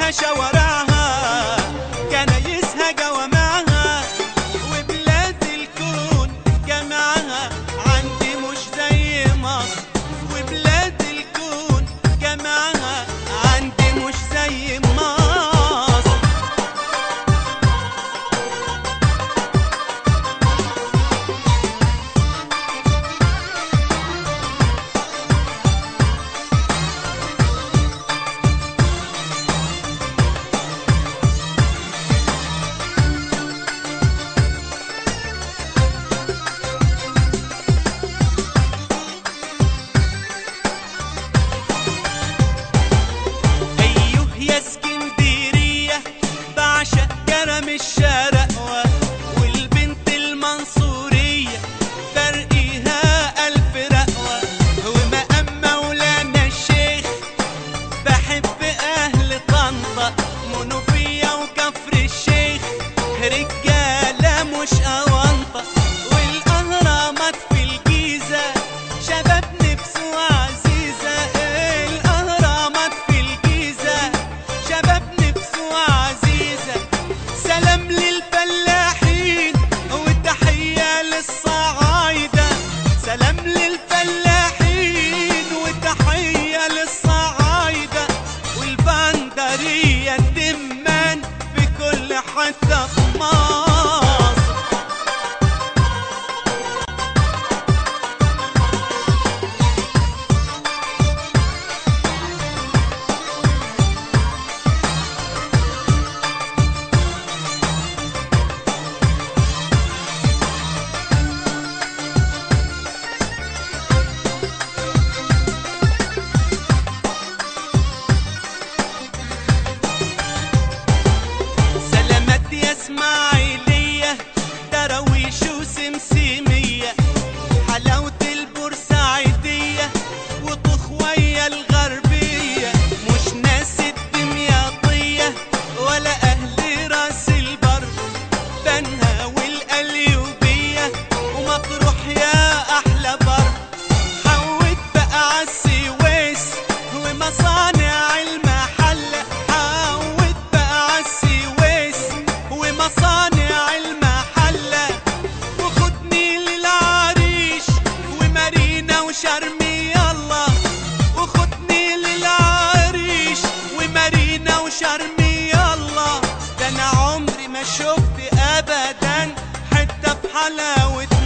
فيها شوارعها كنايسها جوامعها وبلاد الكون جمعها عندي مش زي مصر وبلاد الكون جمعها عندي مش زي مصر ايوه يا اسكندريه بعشق كرم الشرقوه والبنت المنصوريه فرقيها الف رقوه ومقام مولانا الشيخ بحب اهل طنطا منوفيه وكفر الشيخ رجاله مش اونطه والاهرامات في الجيزه شباب نفسه عزيزه الاهرامات في الجيزه شباب نفسه عزيزه سلام للفلاحين والتحيه للصعايده سلام للفلاحين والتحيه للصعايده والبندريه الدمان في كل حته في مصر سلامات يا اسماعيلية دراويش وسمسمية حلاوة البورسعيدية وطخوية الغربية مش ناس الدمياطية ولا أهل راس البر بنها والقليوبية ومطروح يا أحلى بر حوت بقى عالسويس ومصانع المحلة حوت بقى عالسويس ومصانع المحلة وخدني للعريش ومارينا وشرمي يلا وخدني للعريش ومارينا وشرمي يلا ده انا عمري ما شفت ابدا حتة في حلاوة